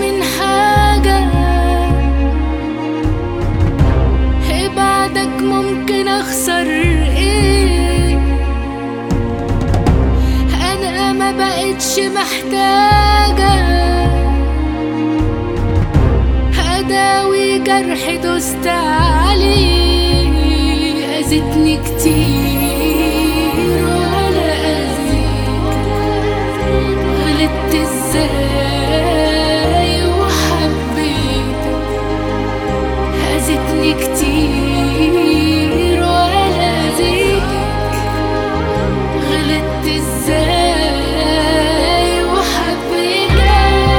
من حاجة بعدك ممكن اخسر ايه انا ما بقتش محتاجة اداوي جرح دوست عليه اذتني كتير ولا اذيك غلطت ازاي وحبيتك أذتني كتير ولا أذيتك غلطت ازاي وحبيتك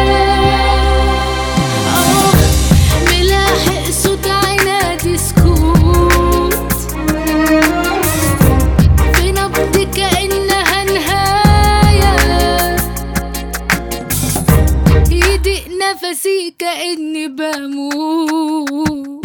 اه ملاحق صوت عنادي سكوت في نبض كأنها نهاية يضيق نفسي كأني بموت